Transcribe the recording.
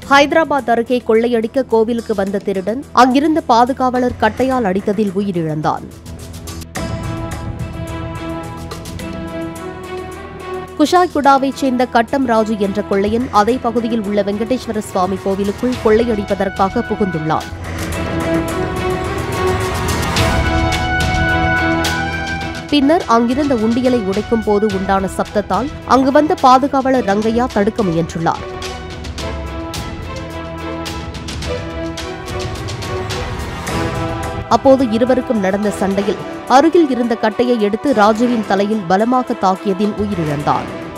ஹைதராபாத் அருகே கொள்ளையடிக்க கோவிலுக்கு வந்த திருடன் அங்கிருந்த பாதுகாவலர் கட்டையால் அடித்ததில் உயிரிழந்தான் குஷாய்குடாவைச் சேர்ந்த கட்டம் ராஜு என்ற கொள்ளையன் அதே பகுதியில் உள்ள வெங்கடேஸ்வர சுவாமி கோவிலுக்குள் கொள்ளையடிப்பதற்காக புகுந்துள்ளான் பின்னர் அங்கிருந்த உண்டியலை உடைக்கும் போது உண்டான சப்தத்தால் அங்கு வந்த பாதுகாவலர் ரங்கையா தடுக்க முயன்றுள்ளார் அப்போது இருவருக்கும் நடந்த சண்டையில் அருகில் இருந்த கட்டையை எடுத்து ராஜுவின் தலையில் பலமாக தாக்கியதில் உயிரிழந்தார்